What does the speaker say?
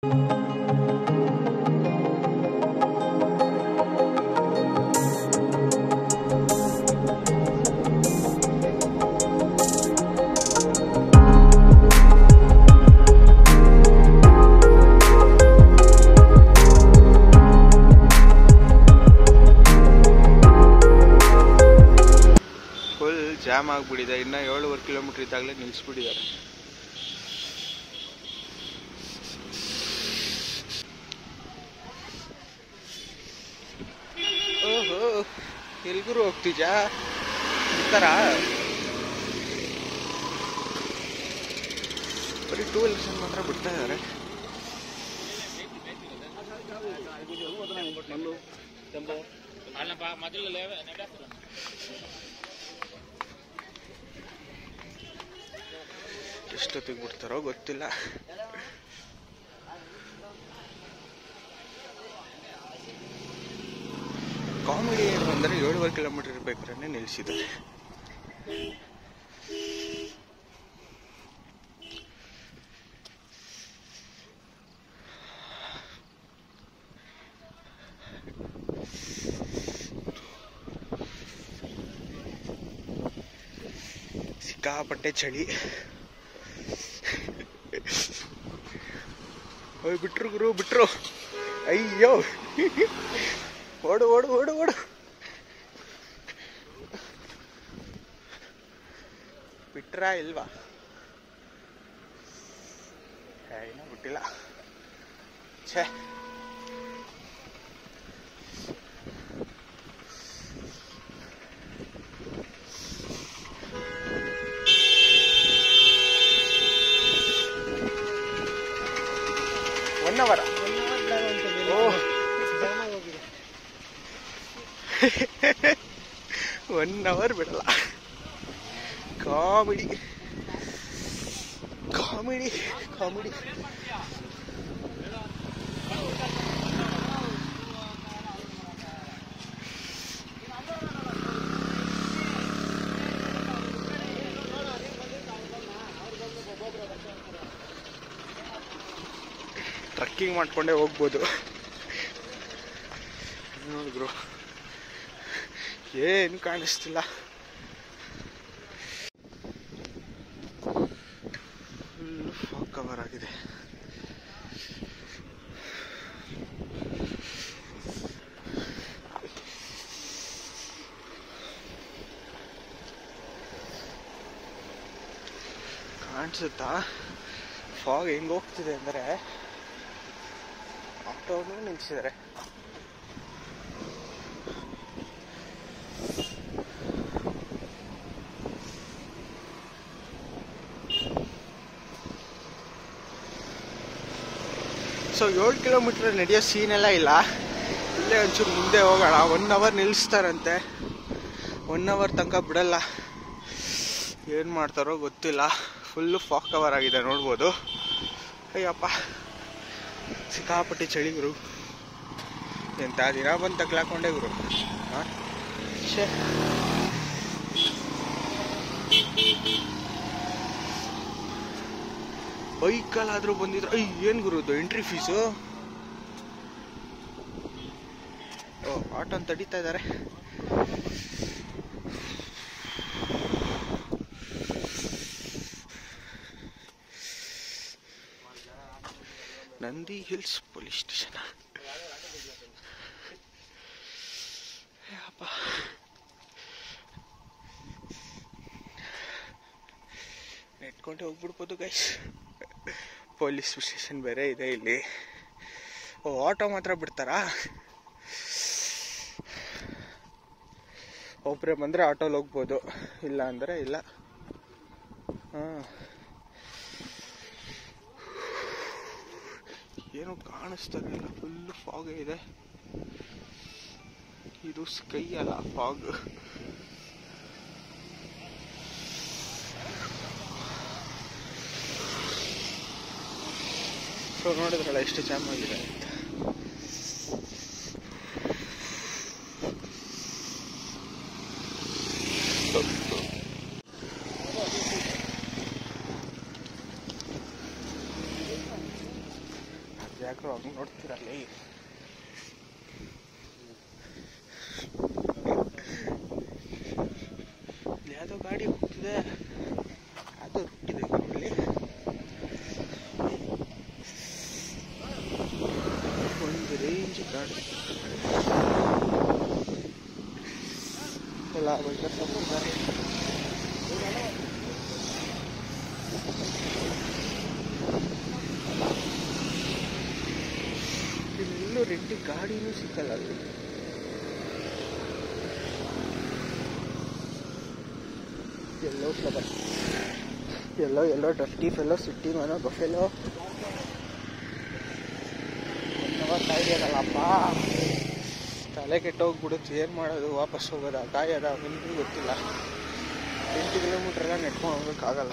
full jam ಆಗಿಬಿಟ್ಟಿದೆ ಇನ್ನು ಏಳುವರೆ ಕಿಲೋಮೀಟ್ರ್ ಇದ್ದಾಗಲೇ ನಿಲ್ಲಿಸ್ಬಿಟ್ಟಿದ್ದಾರೆ ಓಹೋ ಎಲ್ಗುರು ಹೋಗ್ತಿಜಾ ಈ ಥರ ಬರೀ ಟೂ ವೀಲರ್ಸ್ ಮಾತ್ರ ಬಿಡ್ತಾ ಇದ್ದಾರೆ ಎಷ್ಟೊತ್ತಿಗೆ ಬಿಡ್ತಾರೋ ಗೊತ್ತಿಲ್ಲ ಕಾಮಿಡಿ ಏನು ಅಂದರೆ ಏಳುವರೆ ಕಿಲೋಮೀಟರ್ ಇರ್ಬೇಕಾದ್ರೆ ನಿಲ್ಲಿಸಿದ್ದಾರೆ ಸಿಕ್ಕಾಪಟ್ಟೆ ಚಳಿ ಓಯ್ ಬಿಟ್ರು ಗುರು ಬಿಟ್ರು ಅಯ್ಯೋ ಓಡು ಓಡು ಓಡು ಓಡು ಬಿಟ್ರಾ ಇಲ್ವಾ ಏ, ಇನ್ನೂ ಬಿಟ್ಟಿಲ್ಲ ಛೇ ಒನ್ ಅವರ ಓ ಒನ್ ಅವರ್ ಬಿಡಲ್ಲ ಕಾಮಿಡಿ ಕಾಮಿಡಿ ಕಾಮಿಡಿ ಟ್ರಕ್ಕಿಂಗ್ ಮಾಡ್ಕೊಂಡೇ ಹೋಗ್ಬೋದು ನೋಡಿದ್ರು ಏನು ಕಾಣಿಸ್ತಿಲ್ಲ ಫುಲ್ ಫಾಗ್ ಕವರ್ ಆಗಿದೆ ಕಾಣಿಸುತ್ತಾ ಫಾಗ್ ಹೆಂಗ್ ಹೋಗ್ತಿದೆ ಅಂದರೆ ಆಟೋನು ನಿಲ್ಸಿದ್ದಾರೆ ಸೊ ಏಳು ಕಿಲೋಮೀಟರ್ ನಡೆಯೋ ಸೀನ್ ಎಲ್ಲ ಇಲ್ಲ ಇಲ್ಲೇ ಒಂಚೂರು ಮುಂದೆ ಹೋಗೋಣ ಒನ್ ಅವರ್ ನಿಲ್ಲಿಸ್ತಾರಂತೆ ಒನ್ ಅವರ್ ತನಕ ಬಿಡಲ್ಲ ಏನು ಮಾಡ್ತಾರೋ ಗೊತ್ತಿಲ್ಲ ಫುಲ್ಲು ಫಾಕ್ ಕವರ್ ಆಗಿದೆ ನೋಡ್ಬೋದು ಅಯ್ಯಪ್ಪ ಸಿಕ್ಕಾಪಟ್ಟಿ ಚಳಿ ಗುರು ಎಂಥ ದಿನ ಬಂದು ತಗ್ಲಾಕೊಂಡೆ ಗುರು ಹಾಂ ಛೇ ಬೈಕಲ್ಲಾದರೂ ಬಂದಿದ್ರು ಅಯ್ಯ ಏನು ಗುರು ಇದು ಎಂಟ್ರಿ ಫೀಸು ಓ ಆಟೋನ್ ತಡೀತಾ ಇದ್ದಾರೆ ನಂದಿ ಹಿಲ್ಸ್ ಪೊಲೀಸ್ ಸ್ಟೇಷನ್ ಅಪ್ಪ ನೆಟ್ಕೊಂಡೆ ಹೋಗ್ಬಿಡ್ಬೋದು ಗೈಸ್ ಪೊಲೀಸ್ ಸ್ಟೇಷನ್ ಬೇರೆ ಇದೆ ಇಲ್ಲಿ ಓ ಆಟೋ ಮಾತ್ರ ಬಿಡ್ತಾರಾ ಒಬ್ಬರೇ ಬಂದರೆ ಆಟೋಲ್ಲಿ ಹೋಗ್ಬೋದು ಇಲ್ಲ ಅಂದರೆ ಇಲ್ಲ ಹಾಂ ಏನು ಕಾಣಿಸ್ತಾನೆ ಇಲ್ಲ ಫುಲ್ ಫಾಗ್ ಇದೆ ಇದು ಸ್ಕೈ ಅಲ್ಲ ಫಾಗ್ ಸೊ ನೋಡಿದ್ರಲ್ಲ ಎಷ್ಟು ಜಾಮ್ ಆಗಿದೆ ಅಂತ ಯಾಕ್ರೋ ಹಂಗೆ ನೋಡ್ತೀರಲ್ಲಿ ಯಾವುದೋ ಗಾಡಿ ಹೋಗ್ತಿದೆ ಅದು ಹುಟ್ಟಿದೆ ಇಲ್ಲಿ ಒಂದು ರೇಂಜ್ ಗಾಡಿ ಎಲ್ಲ ಬೈಕರ್ ತಗೊಂಡಿದ್ದಾರೆ ಇಲ್ಲೆಲ್ಲೂ ರೆಡ್ಡಿ ಗಾಡಿನೂ ಸಿಕ್ಕಲ್ಲ ಅಲ್ಲಿ yellow flower yellow yellow dusty fellow ಸಿಟ್ಟಿ ಮನೋ ಬಫೆಲೋ ಕಾಯ್ದಿರಲ್ಲಪ್ಪ ತಲೆ ಕೆಟ್ಟೋಗ್ಬಿಡುತ್ತೆ ಏನು ಮಾಡೋದು ವಾಪಸ್ ಹೋಗೋದ ಕಾಯೋದ ನಿಮಗೂ ಗೊತ್ತಿಲ್ಲ ಎಂಟು ಕಿಲೋಮೀಟ್ರ್ ಎಲ್ಲ ನೆಟ್ಕೊಂಡು ಹೋಗೋಕ್ಕಾಗಲ್ಲ